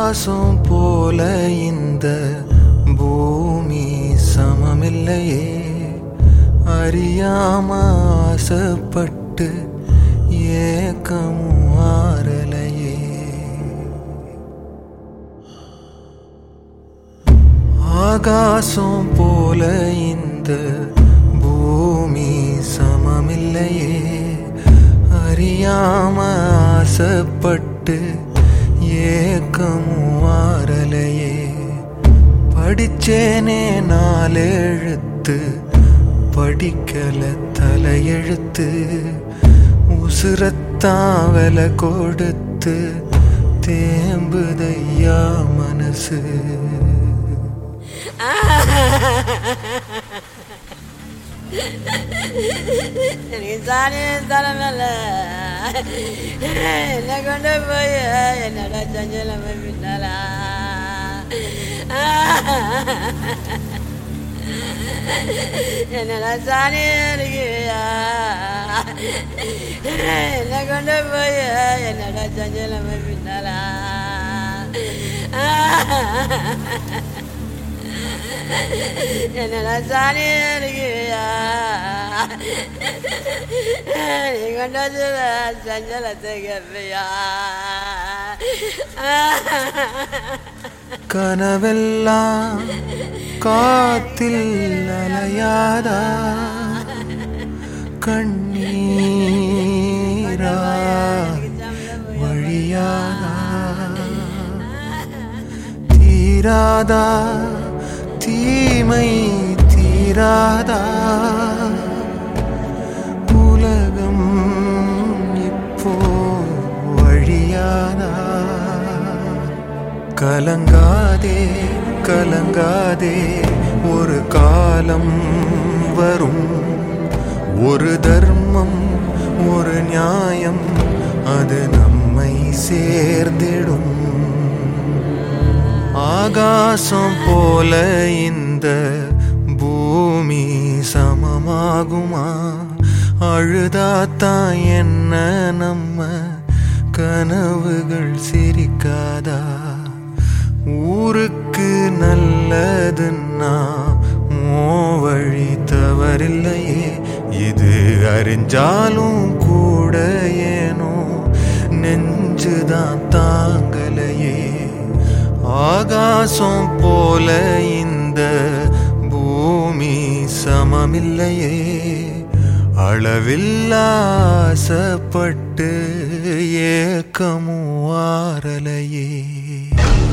ஆகாசம் போல இந்த பூமி சமமில்லையே அறியாம ஆசைப்பட்டு ஏக்கமும் ஆறலையே ஆகாசம் போல இந்த பூமி சமமில்லையே அறியாம ஆசைப்பட்டு ஏக்கமும் ஆறலையே படிச்சேனே நாலெழுத்து படிக்கல தலையெழுத்து உசுரத்தான் விலை கொடுத்து தேம்புதையா மனசு எனக்கு சாணி தலைமையில என்னை கொண்டு போய் என்னோட சஞ்சலம் பின்னாலா என்னோட சாணி இருக்கியா என்னை கொண்டு போய் என்னோட சஞ்சலம் பின்னாலா என்னோட சாணி இருக்கியா நீ கொண்டு வந்து சஞ்சலத்தை கேப்பியா கனவெல்லாம் காத்தில் அலையாதா கண்ணீரா வழியாதா தீராதா தீமை தீராதா உலகம் இப்போ வழியாதா கலங்காதே கலங்காதே ஒரு காலம் வரும் ஒரு தர்மம் ஒரு நியாயம் அது நம்மை சேர்ந்திடும் ஆகாசம் போல இந்த பூமி சமமாகுமா அழுதாத்தான் என்ன நம்ம கனவுகள் சிரிக்காதா ஊருக்கு நல்லதுன்னா மோ வழி தவறில்லையே இது அறிஞ்சாலும் கூட ஏனோ நெஞ்சுதான் தாங்கலையே ஆகாசம் போல இந்த பூமி சமமில்லையே அளவில்லாசப்பட்டு ஏக்கமும் ஆறலையே